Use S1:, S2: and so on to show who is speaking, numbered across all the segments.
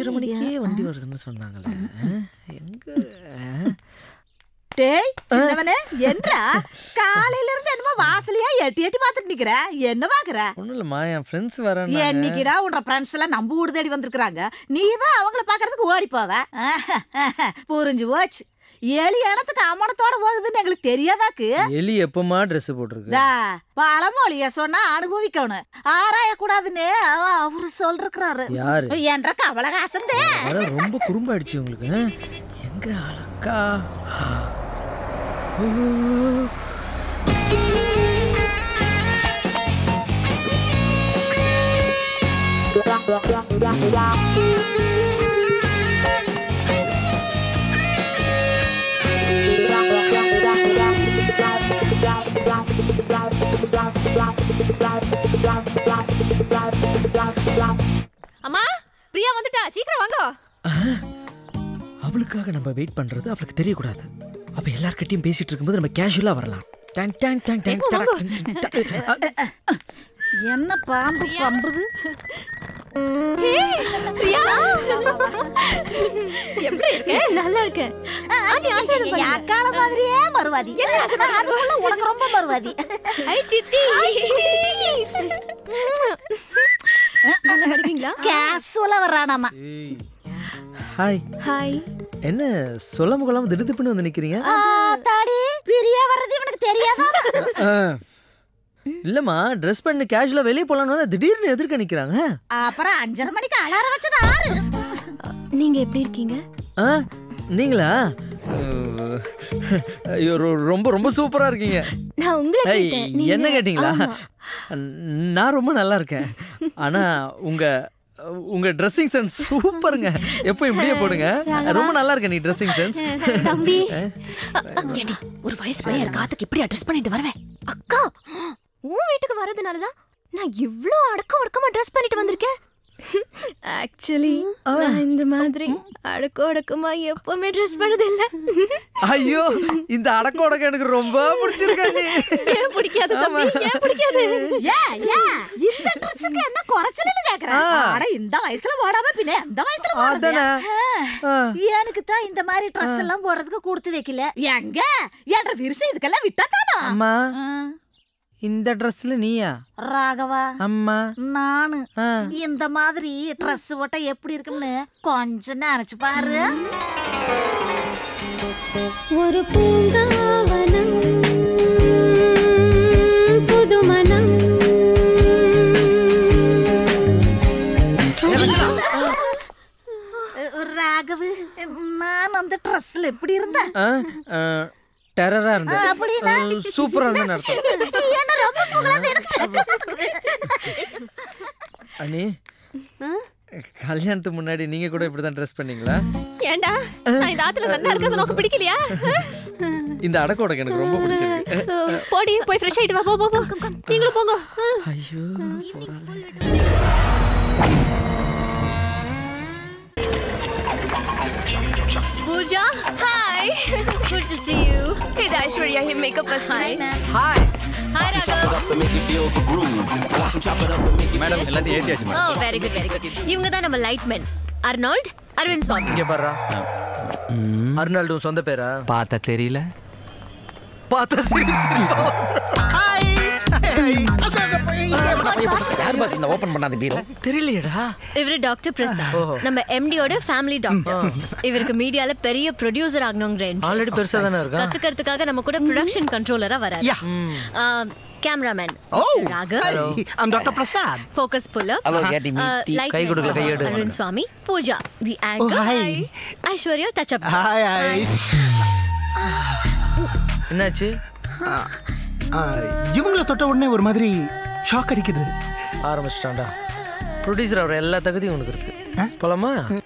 S1: அஞ்சரை மணிக்கே வண்டி வருதுன்னு சொன்னாங்களே ஆ, எங்க ஆ?
S2: டேய் சின்னவனே என்றா காலையில இருந்து என்னமோ வாசலையா எட்டி எட்டி பாத்துட்டு நிக்கிற என்ன பாக்குற
S1: ஒண்ணும் இல்லம்மா என் ஃப்ரெண்ட்ஸ் வரேன்
S2: என்னைக்குடா உன்ற ஃப்ரெண்ட்ஸ் எல்லாம் நம்ம வீடு தேடி வந்திருக்காங்க நீ தான் அவங்கள பாக்குறதுக்கு ஓடி போவ புரிஞ்சு போச்சு எலி இனத்துக்கு அமனத்தோட போகுதுன்னு எங்களுக்கு தெரியாதாக்கு
S1: எலி எப்பமா Dress போட்டிருக்கு
S2: தா, பழமொழிய சொன்னா அனுபவிக்கணும் ஆராய கூடாதுன்னு அவரு சொல்றாரு
S1: யாரு
S2: என்ற கமலஹாசன் தே.
S1: அதான் ரொம்ப குறும்பாயிடுச்சு உங்களுக்கு ஆ? எங்க அழக்கா ஓ.
S3: அம்மா பிரியா வந்துட்டா சீக்கிரம் வாங்க
S1: அவளுக்காக நம்ம வெயிட் பண்றது அவளுக்கு தெரியக்கூடாது அப்ப எல்லார்கிட்டயும் பேசிட்டு இருக்கும்போது நம்ம கேஷுவலா வரலாம் டங் டங் டங் டங் டடக் டங் டங் டங். அ,
S2: என்ன பாம்பு பம்புது
S3: பிரியா எப்படி இருக்க
S4: நல்லா இருக்கேன் ஆண்டி ஆசீர்வாதம்
S2: என்
S4: பண்ணுங்க.
S2: அக்கால மாதிரியே மறுவாதி அதுக்குள்ள உனக்கு ரொம்ப மறுவாதி
S4: ஐ சித்தி நல்லா இருக்கீங்களா
S2: கேஷுவலா வர்றானாமா
S1: ஏய். ஹாய்
S4: ஹாய்
S1: என்ன சொல்ல முகலாம திடுதிப்புன்னு வந்து நிக்கிறீங்க
S2: தாடி பிரியா வர்றது இவனுக்கு தெரியாதா
S1: ஆ. இல்லம்மா ட்ரெஸ் பண்ணி கேஷுவலா வெளியே போலான்னு வந்தா திடீர்னு எதிர்க்க நிக்கிறாங்க
S2: அப்புறம் அஞ்சரை மணிக்கு அலாரம் வச்சது ஆறு
S4: நீங்க எப்படி இருக்கீங்க
S1: ஆ நீங்களா ஐயோ ரொ- ரொம்ப ரொம்ப சூப்பரா இருக்கீங்க
S4: நான் உங்களை
S1: ஏய்,
S4: கேட்டேன். நீங்க-
S1: என்ன கேட்டிங்களா
S4: ஆமா.
S1: நான் ரொம்ப நல்லா இருக்கேன் ஆனா உங்க உங்க ட்ரெஸ்ஸிங் சென்ஸ் சூப்பருங்க எப்போ இப்படியே போடுங்க ரொம்ப நல்லா இருக்கு நீ ட்ரெஸ்ஸிங் சென்ஸ்
S4: தம்பி
S3: ஏண்டி ஒரு வயசு பையன் இருக்க ஆத்துக்கு இப்படி அட்ரஸ் பண்ணிட்டு வருவேன்
S4: அக்கா உன் வீட்டுக்கு வரதுனாலதான் நான் இவ்ளோ அடக்க ஒடுக்கமா ட்ரெஸ் பண்ணிட்டு வந்திருக்கேன் ஆக்சுவலி நான் இந்த மாதிரி அடக்க ஒடுக்கமா எப்பவுமே ட்ரெஸ் பண்ணது இல்ல
S1: ஐயோ இந்த அடக்க உடக்க எனக்கு ரொம்ப பிடிச்சிருக்கா நீ
S4: ஏன் பிடிக்காது தம்பி ஏன் பிடிக்காது
S2: ஏ ஏ இந்த ட்ரெஸ்ஸுக்கு என்ன குறைச்சலன்னு கேக்குறேன்
S1: ஆ.
S2: ஆனா இந்த வயசுல போடாம பின்ன எந்த வயசுல போடுறது
S1: அதானே. ஆ.
S2: எனக்கு தான் இந்த மாதிரி ட்ரெஸ் எல்லாம் போடுறதுக்கு கொடுத்து வைக்கல எங்க என்ற விரிசை இதுக்கெல்லாம் விட்டா தானா
S1: அம்மா இந்த ட்ரெஸ்ல நீயா
S2: ராகவா
S1: அம்மா
S2: நானு
S1: ஆ.
S2: இந்த மாதிரி ட்ரெஸ் போட்டா எப்படி இருக்கும்னு கொஞ்சம் நினைச்சு பாரு
S4: ஒரு பூங்காவனம் புது மனம்
S2: ராகவு நான் அந்த ட்ரெஸ்ல எப்படி இருந்தேன்
S1: டெரரா இருந்த
S2: அப்படின்னா?
S1: சூப்பரா இருந்த அர்த்தம்
S2: என்ன ரொம்ப புகழாது எனக்கு
S1: அண்ணி கல்யாணத்துக்கு முன்னாடி நீங்க கூட இப்படிதான் ட்ரெஸ் பண்ணீங்களா
S3: ஏண்டா நான் இந்த ஆத்துல நல்லா இருக்கிறது உனக்கு பிடிக்கலையா
S1: இந்த அடக்க உடக்க எனக்கு ரொம்ப பிடிச்சிருக்கு
S3: போடி போய் ஃப்ரெஷ் ஆயிட்டு வா போ போ போ நீங்களும் போங்க
S1: ஐயோ
S3: Pooja hi good to see you இது Aishwarya he makeup bus hi
S1: hi
S3: hi Raghav
S5: madam எல்லாத்தையும் ஏத்தியாச்சு
S3: oh very good very good இவங்க தான் நம்ம லைட்மேன் அர்னால்ட் அரவிந்த் சுவாமி
S1: இங்க பாரு அருணால்டு சொந்த பேரா
S5: பார்த்தா தெரியல
S1: பார்த்தா சரி
S5: யார் பாஸ் இந்த ஓபன் பண்ணாத பீரோ
S1: தெரியலையடா
S3: இவரு டாக்டர் பிரசாத் நம்ம எம்டியோட ஃபேமிலி டாக்டர் இவருக்கு மீடியால பெரிய ப்ரொடியூசர் ஆகணுங்கிற
S1: ஆல்ரெடி
S3: interest.
S1: பெருசா தானே இருக்கா
S3: கத்துக்கிறதுக்காக நம்ம கூட ப்ரொடக்ஷன் கண்ட்ரோலரா வராரு cameraman Raghav
S6: I'm Dr. Prasad.
S3: Focus puller
S5: Hello, Getty Meaty.
S1: கை கொடுக்கல, கை எடு.
S3: Arvind Swamy Pooja the anchor
S6: Oh, hi.
S3: Aishwarya touch up
S6: Hi, hi.
S1: என்னாச்சு
S6: ஆ, இவங்கள தொட்ட உடனே ஒரு மாதிரி ஷாக் அடிக்குது
S1: ஆரம்பிச்சிட்டான்டா ப்ரொடியூசர் அவர் எல்லா தகுதியும் உனக்கு இருக்கு போலாமா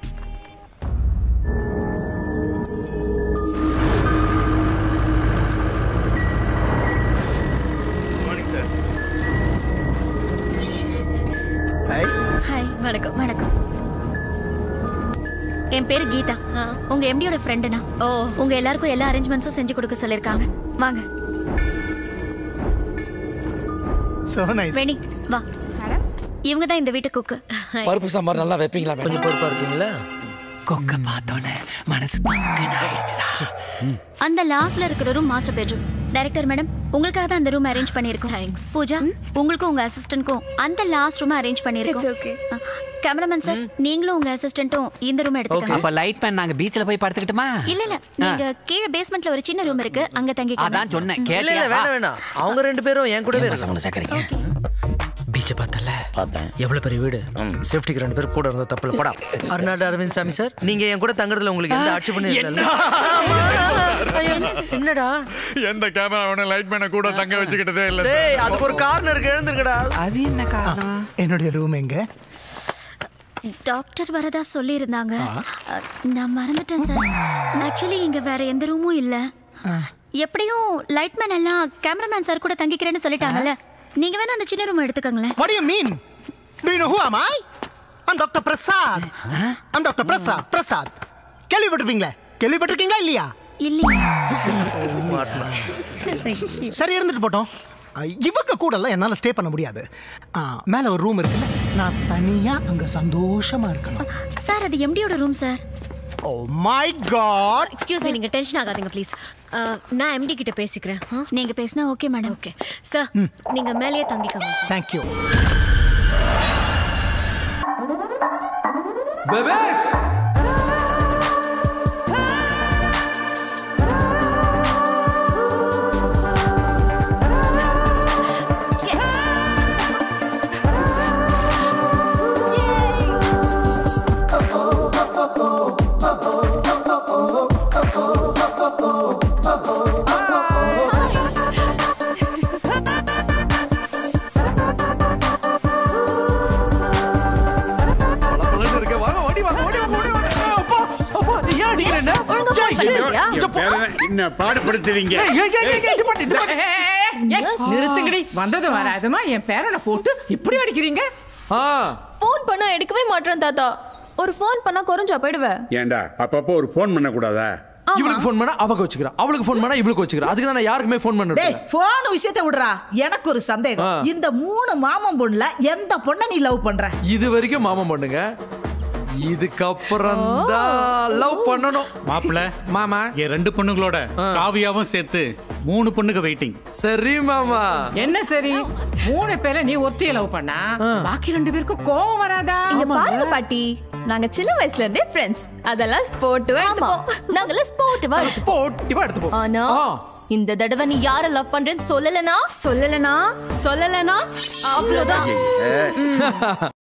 S6: ஹாய்
S4: ஹாய்
S3: வணக்கம்
S4: வணக்கம் என் பேரு கீதா
S3: ஆ.
S4: உங்க எம்டியோட ஃப்ரெண்டுனா
S3: ஓ
S4: உங்க எல்லாருக்கும் எல்லா அரேஞ்ச்மெண்ட்ஸும் செஞ்சு கொடுக்க சொல்லிருக்காங்க வாங்க
S6: so nice
S4: வேணி வா
S7: இவங்க தான் இந்த வீட்டு குக்கு
S5: பருப்பு சாம்பார் நல்லா வைப்பீங்களா மேடம்
S1: கொஞ்சம் பொறுப்பா இருக்கீங்களா
S5: கொக்க பார்த்தோன்னே மனசு பங்குன்னு ஆயிடுச்சுடா
S7: அந்த லாஸ்ட்ல இருக்கிற room master bedroom director madam உங்களுக்காக தான் அந்த ரூம் அரேஞ்ச் பண்ணியிருக்கோம்
S3: Thanks.
S7: பூஜா உங்களுக்கும் உங்க அசிஸ்டன்ட்க்கும் அந்த லாஸ்ட் ரூம் அரேஞ்ச் பண்ணியிருக்கோம்
S3: okay.
S7: கேமராமேன் சார் நீங்களும் உங்க அசிஸ்டன்ட்டும் இந்த ரூம் எடுத்துக்கோங்க
S8: அப்ப லைட் மேன் நாங்க பீச்ல போய் படுத்துக்கிட்டுமா
S7: இல்ல இல்ல நீங்க கீழே பேஸ்மெண்ட்ல ஒரு சின்ன ரூம் இருக்கு அங்க தங்கிக்கோங்க
S8: அதான் சொன்னேன்
S1: இல்ல இல்ல
S8: கேட்டியா
S1: வேணாம் வேணாம் அவங்க ரெண்டு பேரும் என் கூடவே இருக்காங்க
S5: சமணம் சேர்க்குறீங்க
S1: பீச்சை பார்த்தல
S5: பார்த்தேன்
S1: எவ்வளவு பெரிய வீடு சேஃப்டிக்கு ரெண்டு பேர் கூட இருந்த தப்புல போடா அருணாடு அரவிந்த் சாமி சார் நீங்க என் கூட தங்குறதுல உங்களுக்கு எந்த ஆட்சேபனும் இல்ல என்னடா
S9: எந்த கேமராவனும் லைட் மேன கூட தங்க வச்சுக்கிட்டதே இல்ல
S1: டேய் அதுக்கு ஒரு காரணம் இருக்கு எழுந்துருக்கடா
S8: அது என்ன காரணம்
S6: என்னுடைய ரூம் எங்க
S7: டாக்டர் வரதா சொல்லியிருந்தாங்க அஹ், நான் மறந்துட்டேன் சார் ஆக்சுவலி இங்க வேற எந்த ரூமும் இல்ல எப்படியும் லைட்மேன் எல்லாம் கேமராமேன் சார் கூட தங்கிக்கிறேன்னு சொல்லிட்டாங்கல்ல நீங்க வேணா அந்த சின்ன ரூம் எடுத்துக்கோங்களேன்
S6: What do you mean? Do you know who am I? I'm Dr. Prasad. I'm Dr. Prasad. Prasad. கேள்விப்பட்டிருப்பீங்களே கேள்விப்பட்டிருக்கீங்களா இல்லையா
S7: இல்லையா
S6: சரி இருந்துட்டு போட்டோம் அஹ், இவங்க கூட எல்லாம் என்னால ஸ்டே பண்ண முடியாது அஹ், மேல ஒரு ரூம் இருக்குல்ல நான் தனியா அங்க சந்தோஷமா இருக்கணும்
S7: சார் அது எம்டியோட room sir
S6: oh my god
S3: excuse me நீங்க டென்ஷன் ஆகாதீங்க ப்ளீஸ் நான் எம்டி கிட்ட பேசிக்கிறேன்
S7: நீங்க பேசினா ஓகே மேடம்
S3: ஓகே சார் நீங்க மேலேயே தங்கிக்கோங்க சார்
S6: தேங்க்யூ
S9: என்ன பாடுபடுத்துவீங்க
S10: நிறுத்துங்கடி வந்தது வராதுமா என் பேரனை போட்டு இப்படி அடிக்கிறீங்க
S4: ஃபோன் பண்ணா எடுக்கவே மாட்டேன் தாத்தா ஒரு ஃபோன் பண்ணா குறைஞ்சா போயிடுவேன்
S9: ஏண்டா அப்பப்போ ஒரு ஃபோன் பண்ண கூடாதா
S1: இவளுக்கு ஃபோன் பண்ணா அவ வச்சுக்கிறா அவளுக்கு ஃபோன் பண்ணா இவளுக்கு வச்சுக்கிறா அதுக்கு தான் நான் யாருக்குமே ஃபோன்
S2: டேய்
S1: பண்ணேன்
S2: போன் விஷயத்தை விடுறா எனக்கு ஒரு சந்தேகம்
S1: ஆ.
S2: இந்த மூணு மாமன் பொண்ணுல எந்த பொண்ணை நீ லவ் பண்ற
S1: இது வரைக்கும் மாமா பண்ணுங்க இதுக்கப்புறம் தான் லவ் பண்ணணும்
S11: மாப்பிள்ள
S1: மாமா
S11: என் ரெண்டு பொண்ணுங்களோட காவியாவும் சேர்த்து மூணு பொண்ணுக்கு வெயிட்டிங்
S1: சரி மாமா
S10: என்ன சரி மூணு பேர்ல நீ ஒருத்தைய லவ் பண்ணா பாக்கி ரெண்டு பேருக்கும் கோவம் வராதா
S4: இங்க பாருங்க பாட்டி நாங்க சின்ன வயசுல இருந்தே ஃப்ரெண்ட்ஸ் அதெல்லாம் ஸ்போர்ட்டிவா எடுத்துப்போம் நாங்கெல்லாம் ஸ்போர்ட்டிவா
S1: போட்டிவா எடுத்து போ
S4: ஆனா
S1: ஆ.
S4: இந்த தடவை நீ யார லவ் பண்றேன்னு சொல்லலனா சொல்லலனா சொல்லலனா அவ்வளவுதான்